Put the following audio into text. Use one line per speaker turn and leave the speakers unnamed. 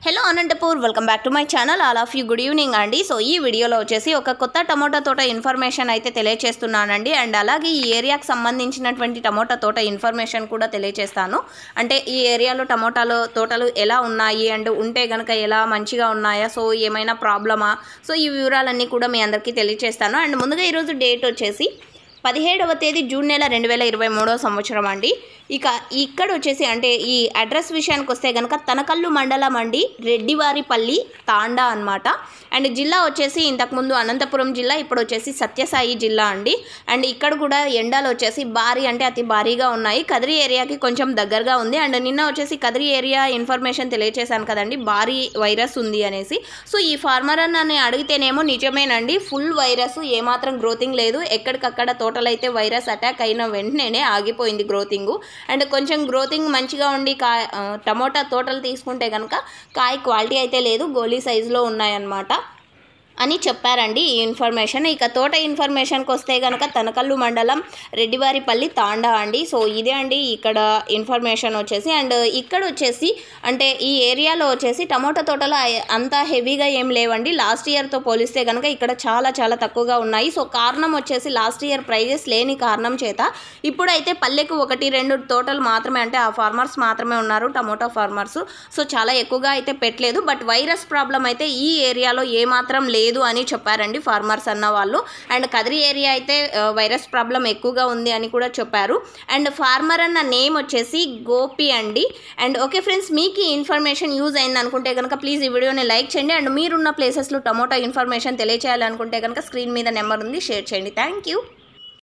hello Anantapur welcome back to my channel all of you good evening అండి so ఈ వీడియోలో వచ్చేసి ఒక కొత్త టమోటా తోట ఇన్ఫర్మేషన్ అయితే తెలియజేస్తున్నానండి అండ్ అలాగే ఈ ఏరియాకి సంబంధించినటువంటి టమోటా తోట ఇన్ఫర్మేషన్ కూడా తెలియజేస్తాను అంటే ఈ ఏరియాలో టమోటాలు తోటలు ఎలా ఉన్నాయి అండ్ ఉంటే కనుక ఎలా మంచిగా ఉన్నాయా సో ఏమైనా ప్రాబ్లమా సో ఈ వివరాలన్నీ కూడా మీ అందరికీ తెలియజేస్తాను అండ్ ముందుగా ఈరోజు డేట్ వచ్చేసి పదిహేడవ తేదీ జూన్ నెల రెండు వేల ఇరవై మూడవ సంవత్సరం అండి ఇక ఇక్కడ వచ్చేసి అంటే ఈ అడ్రస్ విషయానికి వస్తే కనుక తనకల్లు మండలం అండి రెడ్డివారిపల్లి తాండా అన్నమాట అండ్ జిల్లా వచ్చేసి ఇంతకుముందు అనంతపురం జిల్లా ఇప్పుడు వచ్చేసి సత్యసాయి జిల్లా అండి అండ్ ఇక్కడ కూడా ఎండాలు వచ్చేసి భారీ అంటే అతి భారీగా ఉన్నాయి కదిరి ఏరియాకి కొంచెం దగ్గరగా ఉంది అండ్ నిన్న వచ్చేసి కదిరి ఏరియా ఇన్ఫర్మేషన్ తెలియచేశాను కదండి భారీ వైరస్ ఉంది అనేసి సో ఈ ఫార్మర్ అని అడిగితేనేమో నిజమేనండి ఫుల్ వైరస్ ఏమాత్రం గ్రోతింగ్ లేదు ఎక్కడికక్కడ తోటలైతే వైరస్ అటాక్ అయిన వెంటనే ఆగిపోయింది గ్రోతింగ్ అండ్ కొంచెం గ్రోతింగ్ మంచిగా ఉండి కా ఆ, టమోటా తోటలు తీసుకుంటే కనుక కాయ క్వాలిటీ అయితే లేదు గోలీ సైజులో ఉన్నాయన్నమాట అని చెప్పారండి ఈ ఇన్ఫర్మేషన్ ఇక తోట ఇన్ఫర్మేషన్కి వస్తే కనుక తనకల్లు మండలం రెడ్డివారిపల్లి తాండా అండి సో ఇదే అండి ఇక్కడ ఇన్ఫర్మేషన్ వచ్చేసి అండ్ ఇక్కడ వచ్చేసి అంటే ఈ ఏరియాలో వచ్చేసి టమోటా తోటలు అయ- అంత హెవీగా ఏం లేవండి లాస్ట్ ఇయర్తో పోలిస్తే కనుక ఇక్కడ చాలా చాలా తక్కువగా ఉన్నాయి సో కారణం వచ్చేసి లాస్ట్ ఇయర్ ప్రైజెస్ లేని కారణం చేత ఇప్పుడైతే పల్లెకు ఒకటి రెండు తోటలు మాత్రమే అంటే ఆ ఫార్మర్స్ మాత్రమే ఉన్నారు టమోటా ఫార్మర్స్ సో చాలా ఎక్కువగా అయితే పెట్టలేదు బట్ వైరస్ ప్రాబ్లం అయితే ఈ ఏరియాలో ఏమాత్రం లేదు అని చెప్పారండి ఫార్మర్స్ అన్న వాళ్ళు అండ్ కదిరి ఏరియా అయితే ఆ, వైరస్ ప్రాబ్లం ఎక్కువగా ఉంది అని కూడా చెప్పారు అండ్ ఫార్మర్ అన్న నేమ్ వచ్చేసి గోపి అండి అండ్ ఓకే ఫ్రెండ్స్ మీకు ఈ ఇన్ఫర్మేషన్ యూజ్ అయింది అనుకుంటే కనుక ప్లీజ్ ఈ వీడియోని లైక్ చేయండి అండ్ మీరున్న ప్లేసెస్లో టమోటా ఇన్ఫర్మేషన్ తెలియచేయాలనుకుంటే కనుక స్క్రీన్ మీద నెంబర్ ఉంది షేర్ చేయండి థ్యాంక్ యూ